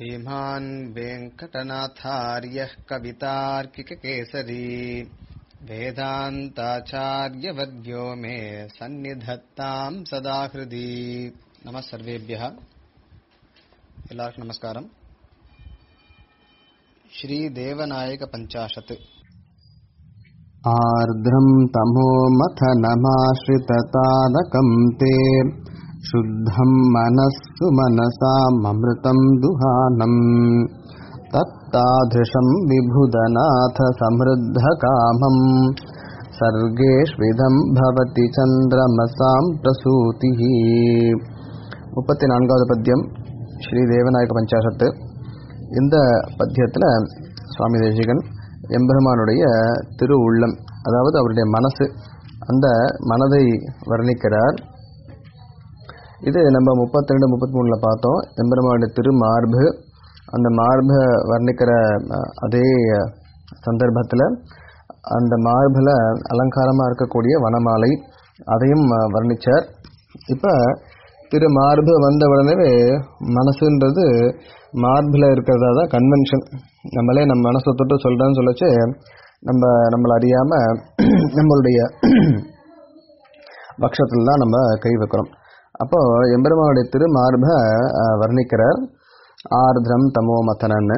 श्रीमान् वेङ्कटनाथार्यः कवितार्किककेसरी वेदान्ताचार्यवर्यो मे सन्निधत्ताम् सदा हृदि नमः सर्वेभ्यः எல்லாருக்கும் நமஸ்காரம் श्रीदेवनायकपञ्चाशत् आर्द्रम् तमो मथनमाश्रिततारकम् ते शुद्धम् मनस्सु मनसाममृतम् दुहानम् तत्तादृशम् विभुदनाथ समृद्धकामम् सर्गेष्विधम् भवति चन्द्रमसाम् प्रसूतिः முப்பத்தி நான்காவது பத்தியம் ஸ்ரீ தேவநாயக பஞ்சாசத்து இந்த பத்தியத்தில் சுவாமி தேசிகன் எம்பெருமானுடைய திரு உள்ளம் அதாவது அவருடைய மனசு அந்த மனதை வர்ணிக்கிறார் இது நம்ம முப்பத்தி ரெண்டு முப்பத்தி மூணில் பார்த்தோம் எம்பெருமானுடைய திரு மார்பு அந்த மார்பை வர்ணிக்கிற அஹ், அதே சந்தர்ப்பத்தில் அந்த மார்பில் அலங்காரமாக இருக்கக்கூடிய வனமாலை அதையும் அஹ், வர்ணிச்சார் இப்போ திரு மார்பு வந்த உடனே மனசுன்றது மார்பில் இருக்கிறதா தான் கன்வென்ஷன் நம்மளே நம்ம மனசை தொட்டு சொல்கிறேன்னு சொல்லச்சு நம்ம நம்மளை அறியாமல் நம்மளுடைய பக்ஷத்தில் தான் நம்ம கை வைக்கிறோம் அப்போ எம்பெருமானுடைய திரு மார்பை அஹ், வர்ணிக்கிறார் ஆர்திரம் தமோ மத்தனன்னு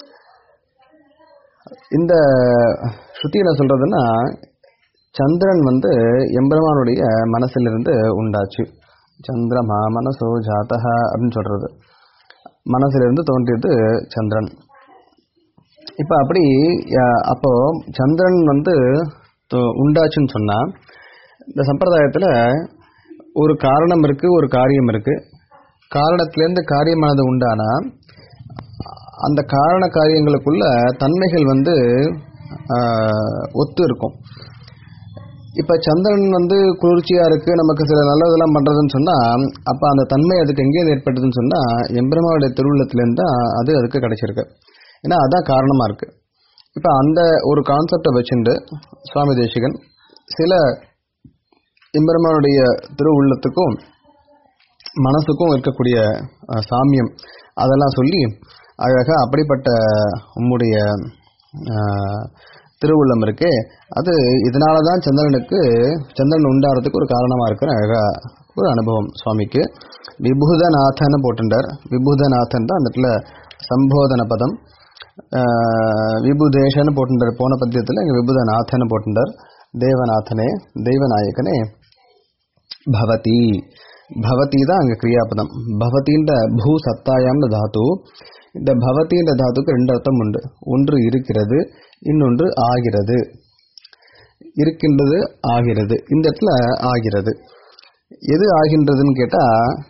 இந்த ஸ்ருதி என்ன சொல்றதுன்னா சந்திரன் வந்து எம்பெருமானுடைய மனசிலிருந்து உண்டாச்சு சந்திரமா மனசோ ஜாதக அப்படின்னு சொல்றது மனசிலிருந்து தோன்றியது சந்திரன் இப்போ அப்படி அஹ், அப்போ சந்திரன் வந்து தோ- உண்டாச்சுன்னு சொன்னா இந்த சம்பிரதாயத்தில் ஒரு காரணம் இருக்கு ஒரு காரியம் இருக்கு காரணத்திலேருந்து காரியமானது உண்டானா அந்த காரண காரியங்களுக்குள்ள தன்மைகள் வந்து ஆஹ், ஒத்து இருக்கும் இப்ப சந்திரன் வந்து குளிர்ச்சியா இருக்கு நமக்கு சில நல்லதெல்லாம் பண்றதுன்னு சொன்னா அப்ப அந்த தன்மை அதுக்கு எங்கே ஏற்பட்டதுன்னு சொன்னா எம்பெருமாவுடைய திருவுள்ளத்திலேருந்து தான் அது அதுக்கு கிடைச்சிருக்கு ஏன்னா அதான் காரணமா இருக்கு இப்ப அந்த ஒரு கான்செப்டை வச்சுட்டு சுவாமி தேசிகன் சில எம்பெருமானுடைய திருவுள்ளத்துக்கும் மனசுக்கும் இருக்கக்கூடிய அஹ், சாமியம் அதெல்லாம் சொல்லி அழகா அப்படிப்பட்ட உம்முடைய அஹ், திருவுள்ளம் இருக்கே அது இதனால தான் சந்திரனுக்கு சந்திரன் உண்டாகிறதுக்கு ஒரு காரணமா இருக்கிற அழகா ஒரு அனுபவம் சுவாமிக்கு விபூதநாதன் போட்டுட்டார் விபூதநாதன் தான் அந்த இடத்துல சம்போதன பதம் அஹ், விபுதேஷன்னு போட்டுட்டார் போன பத்தியத்தில் இங்கே விபுதநாதன் போட்டுட்டார் தேவநாதனே தெய்வநாயகனே பவதி பவதி தான் அங்க கிரியாபதம் பவதின்ற பூ சத்தாயாம் தாத்து இந்த பவதின்ற தாத்துக்கு ரெண்டு அர்த்தம் உண்டு ஒன்று இருக்கிறது இன்னொன்று ஆகிறது இருக்கின்றது ஆகிறது இந்த இடத்துல ஆகிறது எது ஆகின்றதுன்னு கேட்டா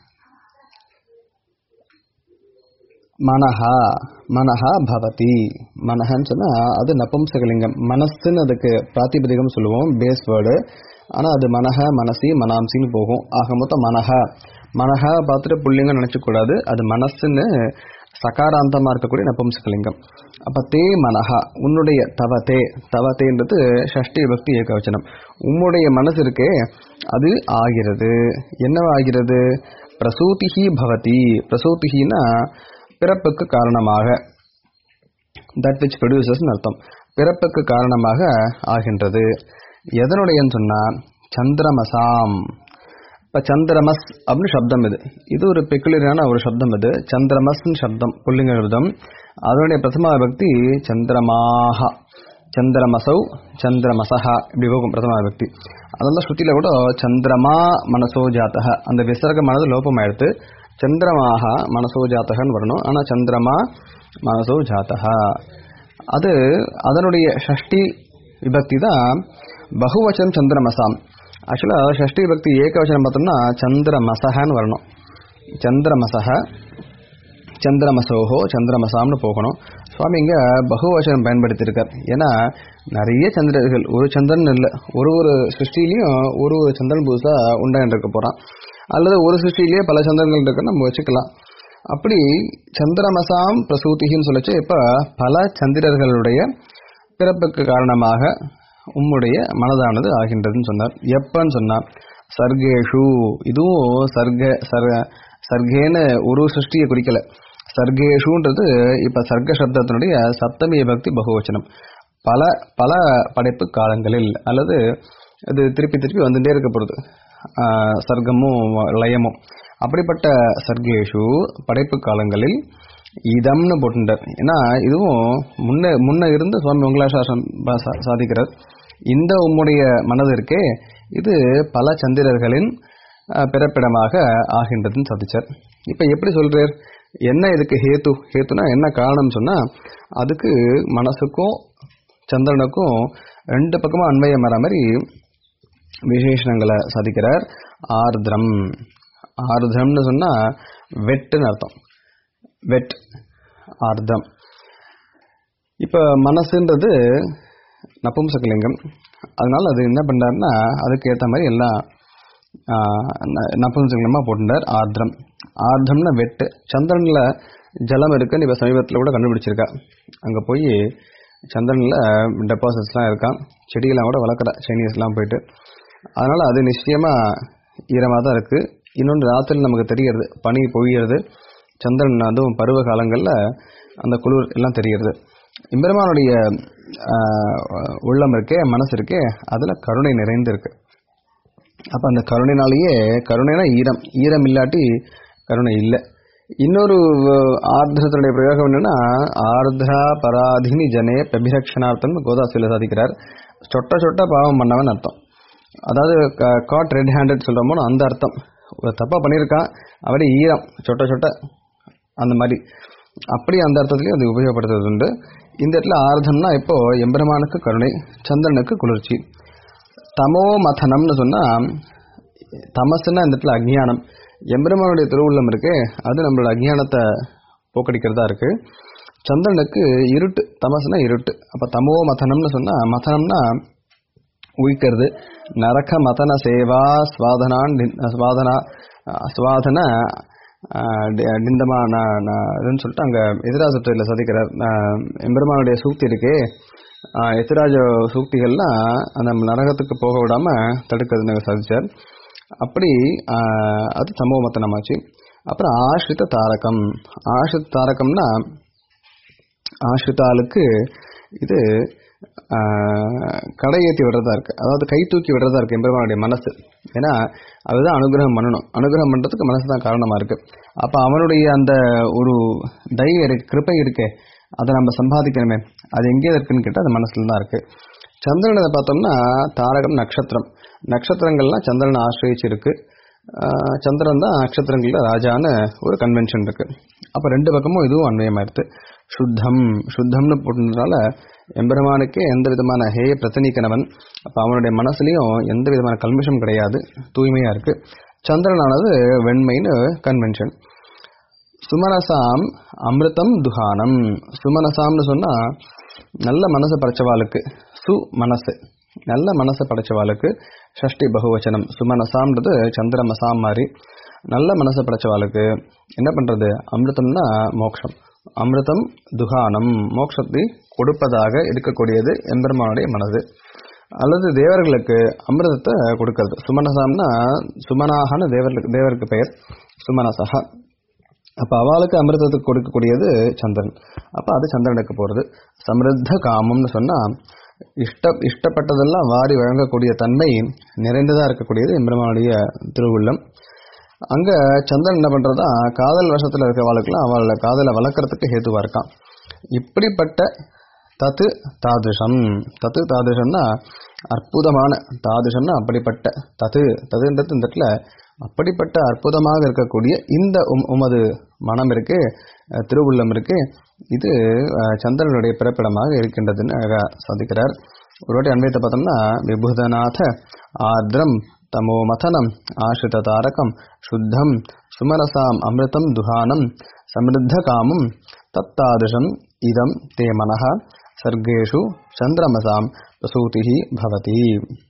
மனஹா மனஹா பவதி மனஹன்னு சொன்னா அது நபும்சகலிங்கம் மனசுன்னு அதுக்கு பிராத்திபதிகம் சொல்லுவோம் பேஸ் வேர்டு ஆனா அது மனஹ மனசி மனாம்சின்னு போகும் ஆக மொத்தம் மனஹ மனஹ பார்த்துட்டு புள்ளிங்கம் நினைச்ச கூடாது அது மனசுன்னு சகாராந்தமா இருக்கக்கூடிய நபும்சகலிங்கம் அப்ப தே மனஹா உன்னுடைய தவ தே தவ தேன்றது ஷஷ்டி பக்தி ஏகவச்சனம் உம்முடைய மனசு இருக்கே அது ஆகிறது என்னவாகிறது பிரசூதிஹி பவதி பிரசூதிஹின்னா பிறப்புக்கு காரணமாக தட் விச் ப்ரொடியூசர்ஸ் அர்த்தம் பிறப்புக்கு காரணமாக ஆகின்றது எதனுடையன்னு சொன்னா சந்திரமசாம் இப்ப சந்திரமஸ் அப்படின்னு சப்தம் இது இது ஒரு பெக்குலரான ஒரு சப்தம் இது சந்திரமஸ்ன்னு சப்தம் புல்லிங்க சப்தம் அதனுடைய பிரதம பக்தி சந்திரமாஹா சந்திரமசௌ சந்திரமசஹா இப்படி போகும் பிரதம பக்தி அதனால ஸ்ருதியில கூட சந்திரமா மனசோ ஜாத்தக அந்த விசர்க்கமானது லோபமாயிடுத்து சந்திரமாக மனசோ ஜாத்தகன்னு வரணும் ஆனா சந்திரமா மனசோ ஜாத்தகா அது அதனுடைய ஷஷ்டி விபக்தி தான் பகுவச்சனம் சந்திரமசாம் ஆக்சுவலா ஷஷ்டி விபக்தி ஏகவச்சனம் பார்த்தோம்னா சந்திரமசகன்னு வரணும் சந்திரமசக சந்திரமசோஹோ சந்திரமசாம்னு போகணும் சுவாமி இங்க பகுவச்சனம் பயன்படுத்தியிருக்கார் ஏன்னா நிறைய சந்திரர்கள் ஒரு சந்திரன் இல்லை ஒரு ஒரு சிருஷ்டிலையும் ஒரு ஒரு சந்திரன் புதுசா உண்டாயிட்டு இருக்க போறான் அல்லது ஒரு சிருஷ்டிலேயே பல சந்திரங்கள் இருக்குன்னு நம்ம வச்சுக்கலாம் அப்படி சந்திரமசாம் பிரசூதிகின்னு சொல்லச்சு இப்ப பல சந்திரர்களுடைய பிறப்புக்கு காரணமாக உம்முடைய மனதானது ஆகின்றதுன்னு சொன்னார் எப்பன்னு சொன்னா சர்கேஷு இதுவும் சர்க சர் சர்கேன்னு ஒரு சிருஷ்டியை குறிக்கல சர்க்கேஷுன்றது இப்ப சர்க்க சப்தத்தினுடைய சப்தமி பக்தி பகுவச்சனம் பல பல படைப்பு காலங்களில் அல்லது அது திருப்பி திருப்பி வந்துட்டே இருக்க போகுது ஆஹ் சர்க்கமும் லயமும் அப்படிப்பட்ட சர்க்கேஷு படைப்பு காலங்களில் இதம்னு போட்டுட்டார் ஏன்னா இதுவும் முன்ன முன்ன இருந்து சுவாமி மங்களாசாசன் சாதிக்கிறார் இந்த உம்முடைய மனது இருக்கே இது பல சந்திரர்களின் அஹ், பிறப்பிடமாக ஆகின்றதுன்னு சாதிச்சார் இப்ப எப்படி சொல்றார் என்ன இதுக்கு ஹேத்து ஹேத்துனா என்ன காரணம் சொன்னா அதுக்கு மனசுக்கும் சந்திரனுக்கும் ரெண்டு பக்கமா அன்வயம் வர மாதிரி விசேஷணங்களை சாதிக்கிறார் ஆர்திரம் ஆர்திரம்னு சொன்னா வெட்டுன்னு அர்த்தம் வெட் ஆர்தம் இப்ப மனசுன்றது நபும்சகலிங்கம் அதனால அது என்ன பண்றாருன்னா அதுக்கு ஏத்த மாதிரி எல்லாம் ஆஹ், ந- நபும்சகலிங்கமா போட்டுட்டார் ஆர்திரம் ஆர்தம்னா வெட்டு சந்திரன்ல ஜலம் இருக்குன்னு இப்ப சமீபத்தில் கூட கண்டுபிடிச்சிருக்கா அங்க போய் சந்திரன்ல டெபாசிட்ஸ்லாம் இருக்கான் செடியெல்லாம் கூட வளர்க்குற சைனீஸ்லாம் போயிட்டு அதனால அது நிச்சயமா ஈரமாக தான் இருக்கு இன்னொன்று ராத்திரி நமக்கு தெரியறது பனி பொழியறது சந்திரன் அதுவும் பருவ காலங்களில் அந்த குளிர் எல்லாம் தெரியறது எம்பெருமானுடைய ஆஹ், உள்ளம் இருக்கே மனசு இருக்கே அதுல கருணை நிறைந்து இருக்கு அப்ப அந்த கருணைனாலேயே கருணைனா ஈரம் ஈரம் இல்லாட்டி கருணை இல்லை இன்னொரு அஹ், ஆர்திரத்தினுடைய பிரயோகம் என்னன்னா ஆர்திரா பராதினி ஜனே பிரபிரக்ஷனார்த்தம் கோதாசில சாதிக்கிறார் சொட்ட சொட்ட பாவம் பண்ணவன் அர்த்தம் அதாவது காட் ரெட் ஹேண்டட் சொல்றோமோ அந்த அர்த்தம் ஒரு தப்பா பண்ணியிருக்கான் அவரே ஈரம் சொட்ட சொட்ட அந்த மாதிரி அப்படி அந்த அர்த்தத்திலையும் அது உபயோகப்படுத்துறது உண்டு இந்த இடத்துல ஆர்தம்னா இப்போ எம்பெருமானுக்கு கருணை சந்திரனுக்கு குளிர்ச்சி தமோ மதனம்னு சொன்னா தமசுன்னா இந்த இடத்துல அஜ்ஞானம் எம்பெருமானுடைய திருவுள்ளம் இருக்கு அது நம்மளோட அஜ்ஞானத்தை போக்கடிக்கிறதா இருக்கு சந்திரனுக்கு இருட்டு தமசுனா இருட்டு அப்ப தமோ மதனம்னு சொன்னா மதனம்னா உயிக்கிறது நரக மதன சேவா ஸ்வாதனான் டி- ஸ்வாதனா அஹ், ஸ்வாதன அஹ், டி- டிந்தமா ந- ந- இதுன்னு சொல்லிட்டு அங்க எதிராசத்தில் சதிக்கிறார் அஹ், எம்பெருமானுடைய சூக்தி இருக்கே அஹ், எதிராஜ சூக்திகள்லாம் அந்த நரகத்துக்கு போக விடாம தடுக்கிறதுன்னு சாதிச்சார் அப்படி அஹ், அது சமூக மத்தனமாச்சு அப்புறம் ஆஷ்ரித தாரகம் ஆஷ்ரித தாரகம்னா ஆஷ்ரிதாளுக்கு இது ஆஹ், கடையேற்றி விடுறதா இருக்கு அதாவது கை தூக்கி விடுறதா இருக்கு எம்பெருமானுடைய மனசு ஏன்னா அதுதான் அனுகிரகம் பண்ணணும் அனுகிரகம் பண்றதுக்கு மனசு தான் காரணமா இருக்கு அப்ப அவனுடைய அந்த ஒரு தயை இருக்கு கிருப்பை இருக்கே அதை நம்ம சம்பாதிக்கணுமே அது எங்கே இருக்குன்னு கேட்டால் அது மனசுல தான் இருக்கு சந்திரனை பார்த்தோம்னா தாரகம் நட்சத்திரம் நட்சத்திரங்கள்லாம் சந்திரனை ஆசிரியச்சு இருக்கு ஆஹ் சந்திரன் தான் நட்சத்திரங்கள்ல ராஜான்னு ஒரு கன்வென்ஷன் இருக்கு அப்ப ரெண்டு பக்கமும் இதுவும் அன்வயமாயிருது சுத்தம் சுத்தம்னு போட்டதுனால எம்பெருமானுக்கே எந்த விதமான ஹேய பிரச்சனைக்கணவன் அப்ப அவனுடைய மனசுலயும் எந்த விதமான கல்மிஷம் கிடையாது தூய்மையா இருக்கு சந்திரனானது வெண்மைன்னு கன்வென்ஷன் சுமனசாம் அமிர்தம் துஹானம் சுமனசாம்னு சொன்னா நல்ல மனசு படைச்சவாளுக்கு சு மனசு நல்ல மனசு படைச்சவாளுக்கு ஷஷ்டி பகுவச்சனம் சுமனசாம்ன்றது சந்திரமசாம் மாதிரி நல்ல மனசு படைச்சவாளுக்கு என்ன பண்றது அமிர்தம்னா மோட்சம் அமிர்தம் துகானம் மோட்சத்தை கொடுப்பதாக இருக்கக்கூடியது எம்பெருமானுடைய மனது அல்லது தேவர்களுக்கு அமிர்தத்தை கொடுக்கிறது சுமனசாம்னா சுமனாகனு தேவர்களுக்கு தேவருக்கு பெயர் சுமனசகா அப்ப அவளுக்கு அமிர்தத்துக்கு கொடுக்கக்கூடியது சந்திரன் அப்ப அது சந்திரனுக்கு போறது சமிருத்த காமம்னு சொன்னா இஷ்ட இஷ்டப்பட்டதெல்லாம் வாரி வழங்கக்கூடிய தன்மை நிறைந்ததா இருக்கக்கூடியது எம்பெருமானுடைய திருவுள்ளம் அங்க சந்திரன் என்ன பண்றதா காதல் வருஷத்துல இருக்கிறவாளுக்கெல்லாம் அவளை காதலை வளர்க்கறதுக்கு ஹேதுவா இருக்கான் இப்படிப்பட்ட தத்து தாதிருஷம் தத்து தாதிருஷம்னா அற்புதமான தாதிருஷம்னா அப்படிப்பட்ட தத்து ததுன்றது இந்த இடத்துல அப்படிப்பட்ட அற்புதமாக இருக்கக்கூடிய இந்த உம்- உமது மனம் இருக்கு அஹ், திருவுள்ளம் இருக்கு இது அஹ், சந்திரனுடைய பிறப்பிடமாக இருக்கின்றதுன்னு அழகா சாதிக்கிறார் ஒரு வாட்டி அன்வயத்தை பார்த்தோம்னா விபுதநாத ஆர்திரம் தமோ மதனம் ஆசிரித தாரகம் சுத்தம் சுமரசாம் அமிர்தம் துஹானம் சமிருத்த காமம் தத்தாதிருஷம் இதம் தே மனः சர்க்கேஷு சந்திரமசாம் பிரசூதி பவதி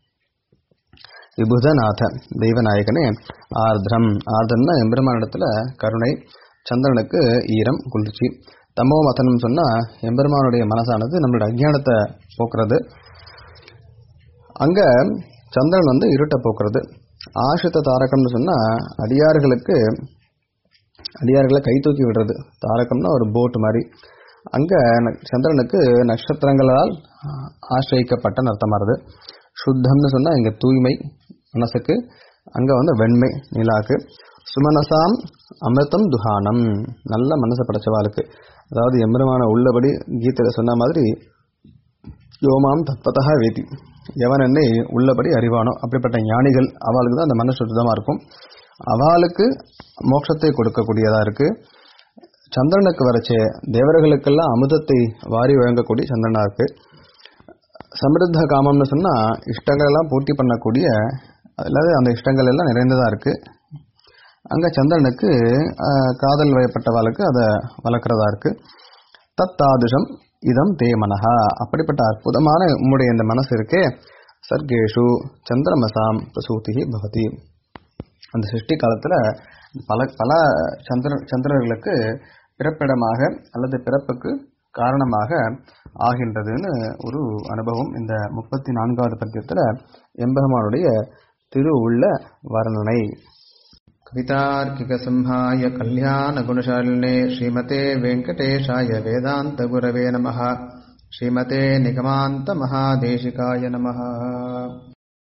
விபுதநாத தெய்வநாயகனே ஆர்திரம் ஆர்திரம்னா எம்பெருமானிடத்துல கருணை சந்திரனுக்கு ஈரம் குளிர்ச்சி தமோ மதனம் சொன்னா எம்பெருமானுடைய மனசானது நம்மளோட அஜ்ஞானத்தை போக்குறது அங்க சந்திரன் வந்து இருட்டை போக்குறது ஆசிரித்த தாரகம்னு சொன்னா அடியார்களுக்கு அடியார்களை கை தூக்கி விடுறது தாரகம்னா ஒரு போட் மாதிரி அங்க ந- சந்திரனுக்கு நட்சத்திரங்களால் ஆசிரியக்கப்பட்ட அர்த்தமாறுது சுத்தம்னு சொன்னா இங்க தூய்மை மனசுக்கு அங்க வந்து வெண்மை நிலாக்கு சுமனசாம் அமிர்தம் துஹானம் நல்ல மனசை படைச்சவாளுக்கு அதாவது எம்பெருமான உள்ளபடி கீதையில சொன்ன மாதிரி யோமாம் தத்வதா வேதி எவன் என்னை உள்ளபடி அறிவானோ அப்படிப்பட்ட ஞானிகள் அவளுக்கு தான் அந்த மனசு சுத்தமா இருக்கும் அவளுக்கு மோட்சத்தை கொடுக்கக்கூடியதா இருக்கு சந்திரனுக்கு வரைச்சே தேவர்களுக்கெல்லாம் அமிர்தத்தை வாரி வழங்கக்கூடிய சந்திரனா இருக்கு சமிருத்த காமம்னு சொன்னா இஷ்டங்கள் எல்லாம் பூர்த்தி பண்ணக்கூடிய அதாவது அந்த இஷ்டங்கள் எல்லாம் நிறைந்ததா இருக்கு அங்க சந்திரனுக்கு ஆஹ், காதல் வயப்பட்டவாளுக்கு அதை வளர்க்கறதா இருக்கு தத்தாதுஷம் இதம் தே மனஹா அப்படிப்பட்ட அற்புதமான உம்முடைய இந்த மனசு இருக்கே சர்க்கேஷு சந்திரமசாம் பிரசூதி பவதி அந்த சிருஷ்டி காலத்துல பல பல சந்திர சந்திரர்களுக்கு பிறப்பிடமாக அல்லது பிறப்புக்கு காரணமாக ஆகின்றதுன்னு ஒரு அனுபவம் இந்த முப்பத்தி நான்காவது பத்தியத்துல எம்பெருமானுடைய திரு உள்ள வர்ணனை कवितार्किकसंहाय कल्याणगुणशालिने श्रीमते वेङ्कटेशाय वेदान्तगुरवे नमः श्रीमते निगमान्तमहादेशिकाय नमः